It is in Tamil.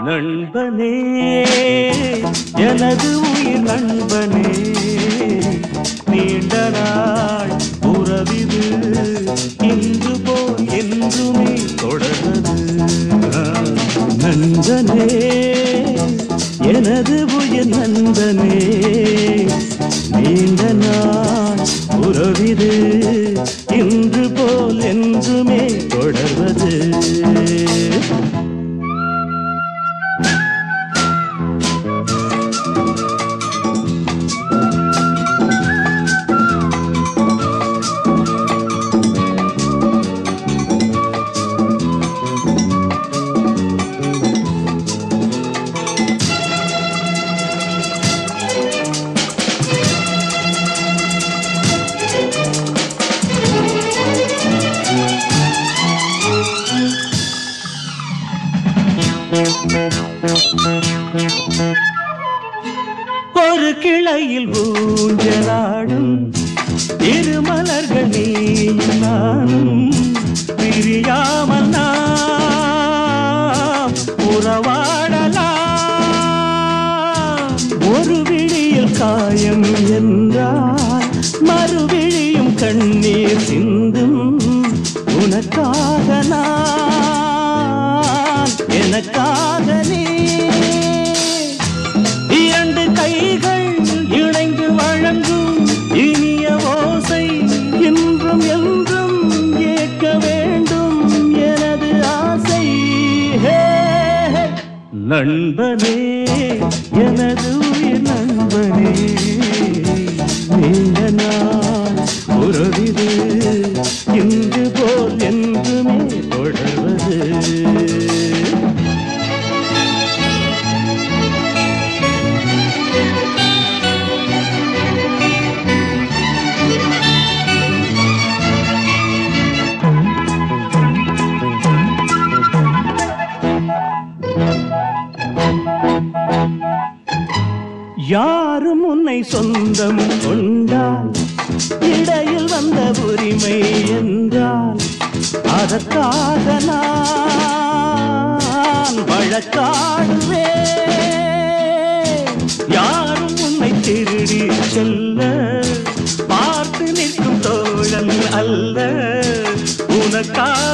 நண்பனே எனது உயிர் நண்பனே நீண்ட நாள் உறவிது இன்று போல் என்றுமே தொடர்வது நண்பனே எனது உயிர் நண்பனே நீண்ட நாள் உறவிது இன்று போல் என்றுமே தொடர்வது ஒரு கிளையில் ஊஞ்சலாடும் இருமலர்கள் நீயும் நானும் பிரியாமல் நாம் உறவாடலாம் ஒரு விழியில் காயம் என்றால் மறுவிழியும் கண்ணீர் சிந்தும் உனக்காக நான் எனக்காக நீ இரண்டு கைகள் இணைந்து வழங்கும் இனிய ஓசை இன்றும் என்றும் ஏற்க வேண்டும் எனது ஆசை ஹே, ஹே. நண்பனே எனது உயிர் நண்பனே நீண்ட நாள் உறவிது இன்று போல் என்றுமே தொடர்வது யாரும் உன்னை சொந்தம் கொண்டால் இடையில் வந்த உரிமை என்றால் அதற்காக நான் வழக்காடுவேன் யாரும் உன்னை திருடி செல்ல பார்த்து நிற்கும் தோழன் அல்ல உனக்காக